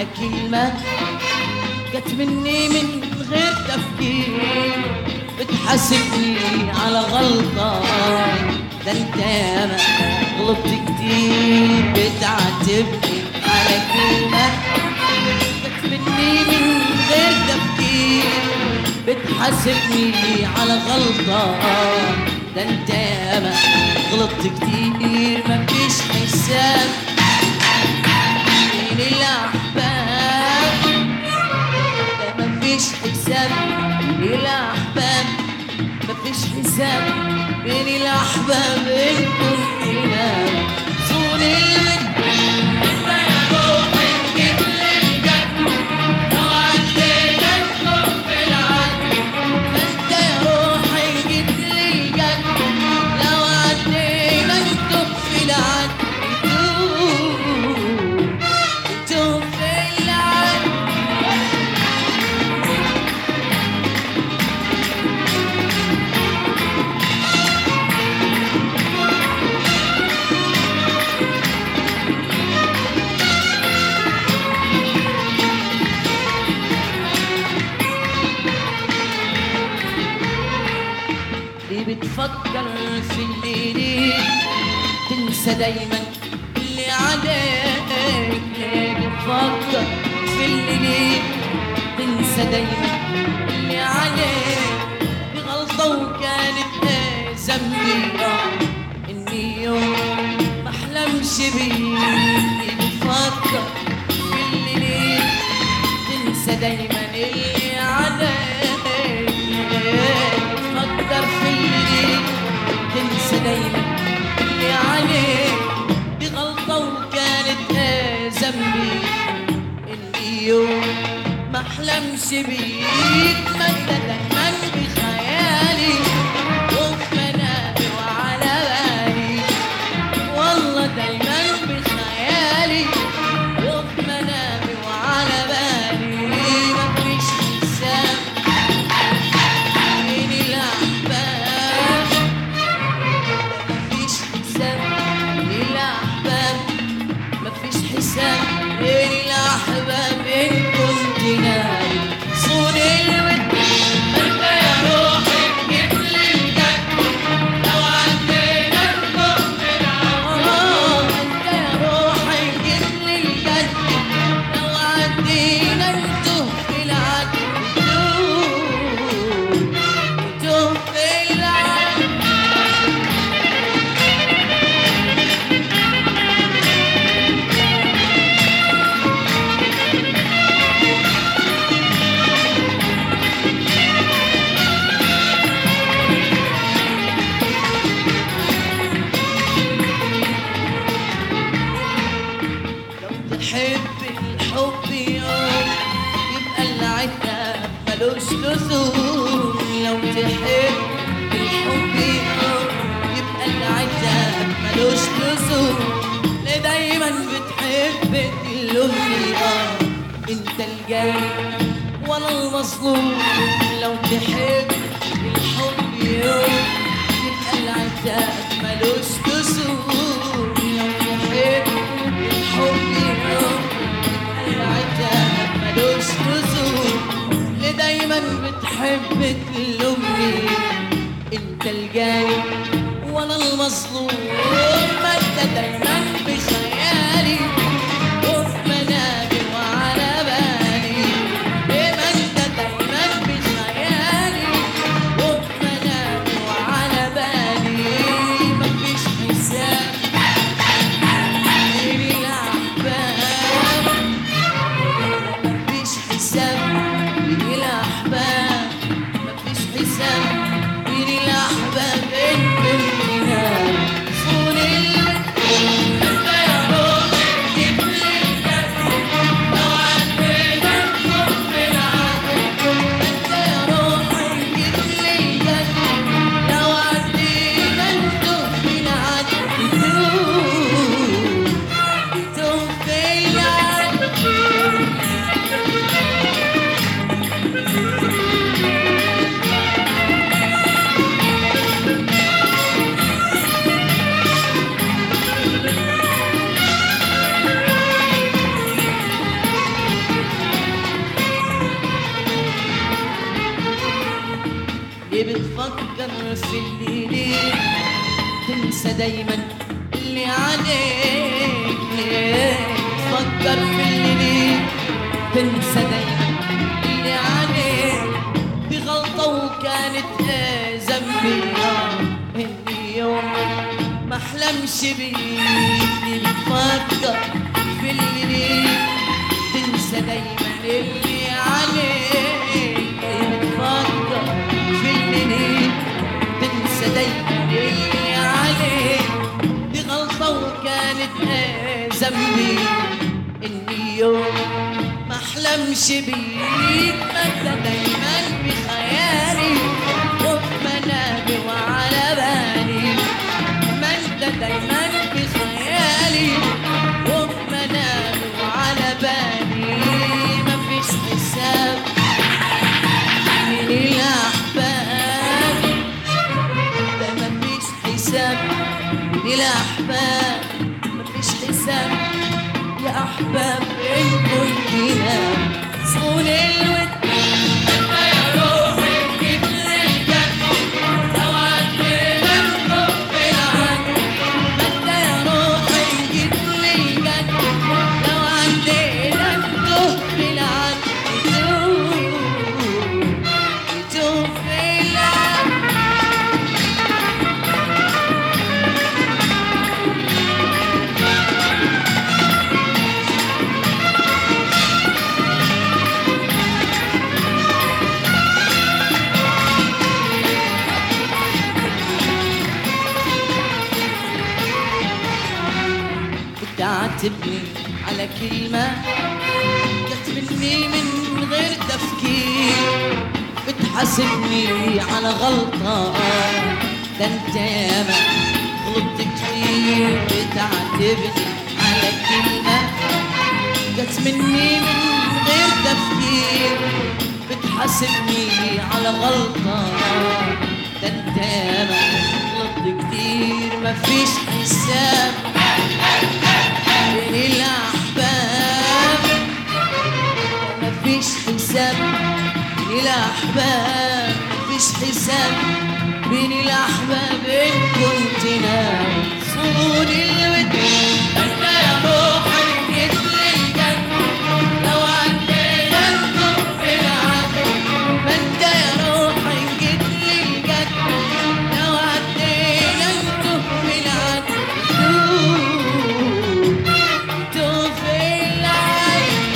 على كلمة جت مني من غير تفكير بتحاسبني على غلطة ده انت ياما غلطت كتير بتعاتبني على كلمة جت مني من غير تفكير بتحاسبني على غلطة ده انت ياما غلطت كتير مفيش حساب بين الأحباب ده مفيش حساب بين الأحباب مفيش حساب بين الأحباب انتم هنا صون الود انت يا روحي جيت للجد لو عدينا نكون في العد انت يا روحي جيت للجد لو عدينا نكون في العد انتم في العد ليه بتفكر في اللي ليك تنسى دايما اللي عليك ليه بتفكر في اللي ليك تنسى دايما اللي عليك دي غلطة وكانت ايه ذنبي آه، اني يوم ما احلمش بيك ليه بتفكر في اللي ليك تنسى دايما اللي عليك تفكر في اللي تنسى دايما اللي عليك دي غلطة وكانت ايه ذنبي اللي يوم ما احلمش بيك ما انت دايما بخيالي وفي منامي وعلى بالي والله دايما بخيالي وفي منامي وعلى بالي مفيش حساب بين الأحباب مفيش حساب بين الأحباب مفيش حساب بين الأحباب إن كنت نايم صون الود أنت يا روحي جيت لي الجد لو عدينا نكون في العمر أنت يا روحي جيت لي الجد لو عدينا نتوه في العد نتوه نتوه في العد لو تحب الحب يوم يبقى العتاب ملوش لزوم لو تحب الحب يوم يبقى العتاب ملوش لزوم ليه دايما بتحب تلومني اه انت الجاي وانا المظلوم لو تحب الحب يوم يبقى العتاب ملوش لزوم لو تحب الحب يوم يبقى العتاب ملوش لزوم ليه دايما بتحب تلومني انت الجاي وانا المظلوم ما انت دايما بخيالي وفي منامي وعلى بالي ليه ما انت دايما بخيالي وفي منامي وعلى بالي مفيش حساب بين الأحباب مفيش حساب بين الأحباب مفيش حساب بين الأحباب انت هنا صون الود انت يا روح في الليل تنسى دايما اللي عليك ليه تفكر في الليل تنسى دايما اللي عليك دي غلطة وكانت ايه ذنبي آه، اني يوم ما احلمش بيك بتفكر في الليل تنسى دايما اللي عليك بتفكر في الليل تنسى دايما اللي عليك دي غلطة وكانت ايه ذنبي اني يوم ما احلمش بيك ما انت دايما بخيالي وفي منامي وعلى بالي ما انت دايما بخيالي وفي منامي وعلى بالي مفيش حساب من الاحباب ده مفيش حساب من الاحباب مفيش حساب يا احباب ان كنت نام صون الود انت يا روحي جيت للجنة لو عدينا نروح بالعدل انت يا روحي جيت للجنة لو عدينا نروح بالعدل تشوف العدل بتعاتبني على كلمة جت مني من غير تفكير بتحاسبني على غلطة ده انت ياما غلطت كتير بتعاتبني على كلمة جت مني من غير تفكير بتحاسبني على غلطة ده انت ياما غلطت كتير مفيش حساب بين الأحباب مفيش حساب بين الأحباب مفيش حساب بين الأحباب إن كنت ناوي صون الود أنت يا روحي جيت للجنة لو عدينا نطق في العدل ما أنت يا روحي جيت للجنة لو عدينا نطق في العدل شوف العين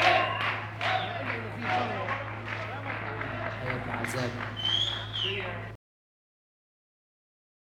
حياة عذاب